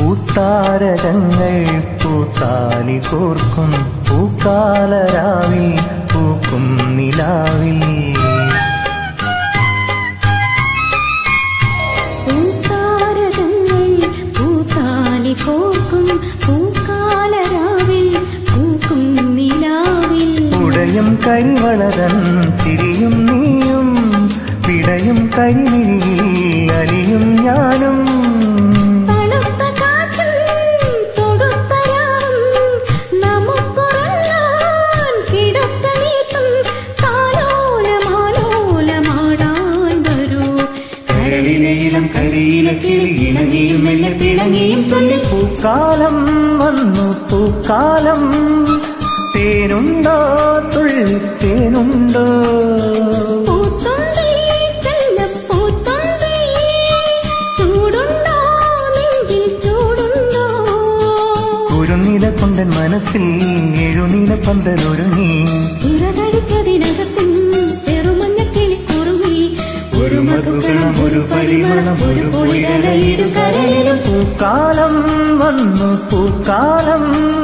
പൂത്താരകങ്ങൾ പൂത്താലി കോർക്കും പൂക്കാലരാവിൽ പൂക്കും നിലാവിൽ പൂത്താരകങ്ങൾ പൂത്താലി കോർക്കും പൂക്കാലരാവിൽ പൂക്കും നിലാവിൽ ഉടയും കരിവളതൻ ചിരിയും നീയും പിടയും കരിമിഴിയിൽ അലിയും ഞാനും തണുത്ത കാറ്റും തൊടുത്ത രാവും നമുക്കുറങ്ങാൻ കിടക്ക നീട്ടും താലോലമാലോലമാടാൻ വരൂ കരളിലെ ഇളം കരിയിലെ കിളി ഇണങ്ങിയും എന്നെ തിളങ്ങിയും ചൊല്ലി പൂക്കാലം വന്നു പൂക്കാലം തേനുണ്ടോ തുള്ളി തേനുണ്ടോ പൂത്തുമ്പി ചെല്ലപ്പൂത്തുമ്പി ചൂടുണ്ടോ നെഞ്ചിൽ ചൂടുണ്ടോ കുരുനില കൊണ്ടൻ മനസ്സിൽ എഴുനില പന്തലൊരുങ്ങി ചിറകടിച്ചതിനകത്തും ചെറുമഞ്ഞക്കിളി കുറുമി ഒരു മധുഗണം ഒരു പരിമളം ഒരു പൊളിയല ഇരു കരയിലും പൂക്കാലം വന്നു പൂക്കാലം